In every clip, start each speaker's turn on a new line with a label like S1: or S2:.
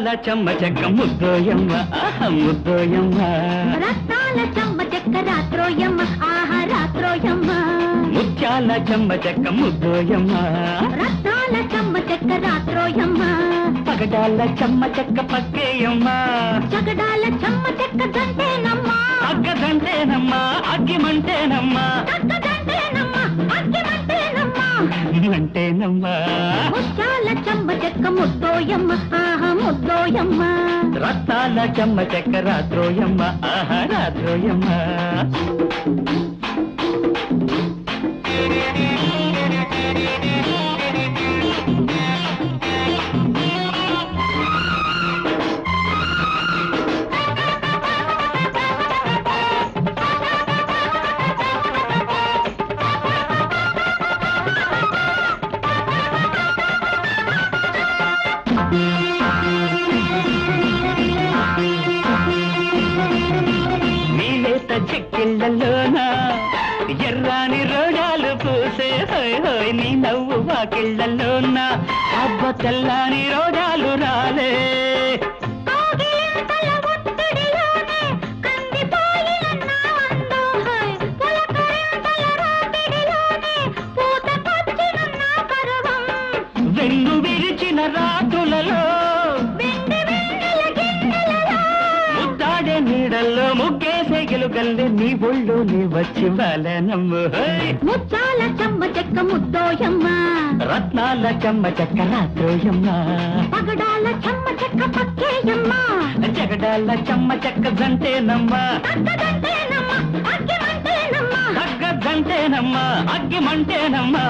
S1: చెమ్మ చెక్క ముద్దోయమ్మ ఆహా ముద్దోయమ్మ
S2: రత్నాల చెమ్మ చెక్క రాత్రోయమ్మ ఆహా రాత్రోయమ్మ
S1: ముత్యాల చెమ్మ చెక్క ముద్దోయమ్మ
S2: రత్నాల చెమ్మ చెక్క రాత్రోయమ్మ
S1: పగడాల చెమ్మ చెక్క పక్కేయమ్మ
S2: జగడాల చెమ్మ చెక్క గంటేనమ్మ
S1: అగ్గదంటేనమ్మా అగ్గిమంటేనమ్మా
S2: చక్కదంటేనమ్మ అగ్గిమంటేనమ్మ
S1: అంటేనమ్మా
S2: ముత్యాల చెమ్మ చెక్క ముద్దోయమ్మ ఆహా ముద్దోయమ్మ
S1: రత్నాల చెమ్మ చెక్క రాత్రోయమ్మ ఆహా రాత్రోయమ్మ నీలేత చెక్కిళ్ళలోన ఎర్రాని రోడాలు పూసే హోయ్ హోయ్ నీ నవ్వు వాకిళ్ళలోన అబ్బ తెల్లాని రోడాలు రాలే
S2: కోగిలింతల ఒత్తిడిలోనే కందిపోయిన నా అందోహై పులకరింతల రాపిడిలోనే పూతకొచ్చిన నా పరువం
S1: వెన్ను విరిచిన రాతులలో
S2: వెండి వెన్నెల గిన్నెలలో
S1: ముద్దాడే నీడల్లో ముగ్గేసే గెలుగల్లే నీ ఒళ్ళు నీ వచ్చి వాలనమ్ము హోయ్.
S2: ముచ్చాల చెమ్మ చెక్క ముద్దోయమ్మ
S1: రత్నాల చెమ్మ చెక్క రాత్రోయమ్మ
S2: పగడాల చెమ్మ చెక్క పక్కేయమ్మ
S1: జగడాల చెమ్మ చెక్క జంటేనమ్మా
S2: అక్కదంటేనమ్మ అగ్గిమంటేనమ్మ
S1: తగ్గదంటేనమ్మా అగ్గిమంటేనమ్మా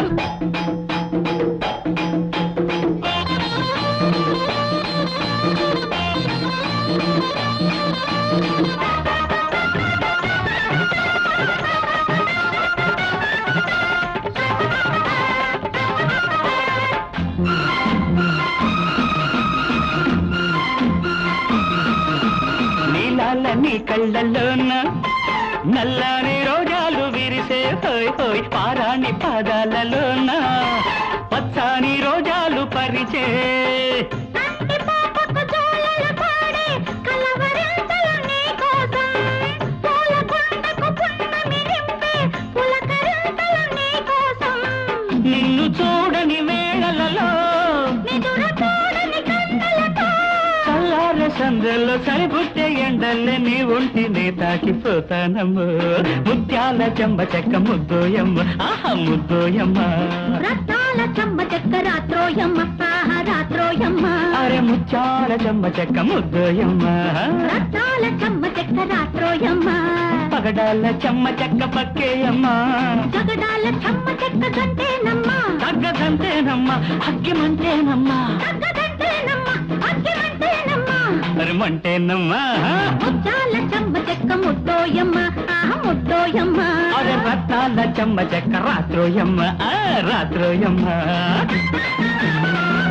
S1: నీలాల నీ కళ్ళల్లోన నల్లని రోజాలు విరిసే హోయ్ హోయ్ పారాణి పాదాలలోన పచ్చాని రోజాలు పరిచే
S2: కంటి పాపకు జోలలు పాడే కలవరింతలు నీకోసం పూల కొండకు పున్నమి నింపే పులకరింతలు నీకోసం
S1: నిన్ను చూడని వేళలలో
S2: నిదుర చూడని కన్నులతో
S1: చల్లార సందల్లో సరిపుట్టే ఎండల్లే నీ ఒంటిని తాకిపోతానమ్ము ముత్యాల చెంబ చెక్క ముద్దోయమ్మ ఆహా ముద్దోయమ్మ
S2: రత్నాల చెమ్మ చెక్క రాత్రోయమ్మ ఆహా రాత్రోయమ్మ
S1: అరే ముత్యాల చెంబ చెక్క ముద్దోయమ్మ
S2: రత్నాల చెమ్మ చెక్క రాత్రోయమ్మ
S1: పగడాల చెమ్మ చెక్క పక్కేయమ్మ
S2: జగడాల చెమ్మ చెక్క గంటేనమ్మ
S1: తగ్గదంటేనమ్మా అగ్గిమంటేనమ్మా
S2: తగ్గదంటేనమ్మ అగ్గిమంటేనమ్మ
S1: మరి మంటేనమ్మా
S2: ముచ్చాల చెమ్మ చెక్క ముద్దోయమ్మ ఆహా ముద్దోయమ్మ
S1: అరే రత్నాల చెమ్మ చెక్క రాత్రోయమ్మ ఆ రాత్రోయమ్మ